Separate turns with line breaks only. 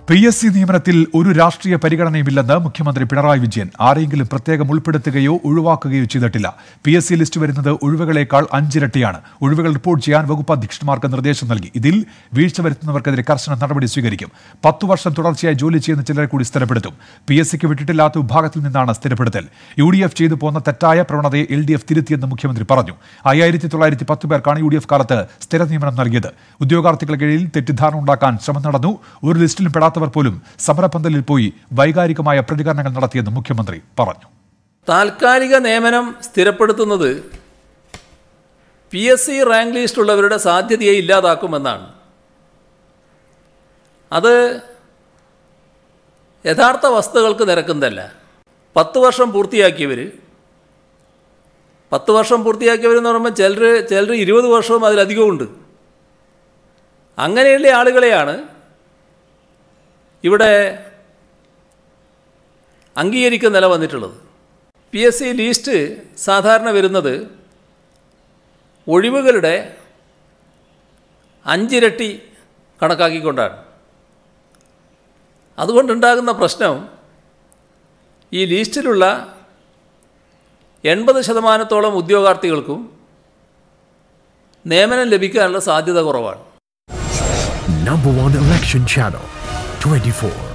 P S C നിയമനത്തിൽ ഒരു രാഷ്ട്രീയ പരിഗണനയുമില്ലെന്ന് മുഖ്യമന്ത്രി പിണറായി വിജയൻ ആരെങ്കിലും പ്രത്യേകം ഉൾപ്പെടുത്തുകയോ ഒഴിവാക്കുകയോ ചെയ്തിട്ടില്ല പി എസ് സി ലിസ്റ്റ് വരുന്നത് ഒഴിവുകളേക്കാൾ അഞ്ചിരട്ടിയാണ് ഒഴിവുകൾ റിപ്പോർട്ട് ചെയ്യാൻ വകുപ്പ് അധ്യക്ഷന്മാർക്ക് നിർദ്ദേശം നൽകി ഇതിൽ വീഴ്ച വരുത്തുന്നവർക്കെതിരെ കർശന നടപടി സ്വീകരിക്കും പത്തു വർഷം തുടർച്ചയായി ജോലി ചെയ്യുന്ന ചിലരെ കൂടി സ്ഥിരപ്പെടുത്തും പി എസ് സിക്ക് വിട്ടിട്ടില്ലാത്ത വിഭാഗത്തിൽ നിന്നാണ് സ്ഥിരപ്പെടുത്തൽ യു ഡി എഫ് ചെയ്തു പോന്ന തെറ്റായ പ്രവണതയെ എൽ ഡി എഫ് തിരുത്തിയെന്ന് മുഖ്യമന്ത്രി പറഞ്ഞു അയ്യായിരത്തി തൊള്ളായിരത്തി പത്ത് പേർക്കാണ് യു ഡി എഫ് കാലത്ത് സ്ഥിര നിയമനം നൽകിയത് ഉദ്യോഗാർത്ഥികളുടെ കീഴിൽ തെറ്റിദ്ധാരണ ഉണ്ടാക്കാൻ ശ്രമം നടന്നു ഒരു ലിസ്റ്റിലും പെടാത്തവർ പോലും സമരപന്തലിൽ പോയി വൈകാരികമായ പ്രതികരണങ്ങൾ നടത്തിയെന്ന് മുഖ്യമന്ത്രി പറഞ്ഞു
താൽക്കാലിക നിയമനം സ്ഥിരപ്പെടുത്തുന്നത് പി എസ് സി റാങ്ക് ലിസ്റ്റുള്ളവരുടെ സാധ്യതയെ ഇല്ലാതാക്കുമെന്നാണ് അത് യഥാർത്ഥ വസ്തുക്കൾക്ക് നിരക്കുന്നതല്ല പത്ത് വർഷം പൂർത്തിയാക്കിയവർ പത്ത് വർഷം പൂർത്തിയാക്കിയവരെന്ന് പറയുമ്പോൾ ചിലർ ചിലർ ഇരുപത് വർഷവും അതിലധികവും ഉണ്ട് അങ്ങനെയുള്ള ആളുകളെയാണ് ഇവിടെ അംഗീകരിക്കുന്ന നില വന്നിട്ടുള്ളത് പി എസ് സി ലീസ്റ്റ് സാധാരണ വരുന്നത് ഒഴിവുകളുടെ അഞ്ചിരട്ടി കണക്കാക്കിക്കൊണ്ടാണ് അതുകൊണ്ടുണ്ടാകുന്ന പ്രശ്നം ഈ ലീസ്റ്റിലുള്ള എൺപത് ശതമാനത്തോളം ഉദ്യോഗാർത്ഥികൾക്കും നിയമനം ലഭിക്കാനുള്ള സാധ്യത കുറവാണ്
Number one election channel 24.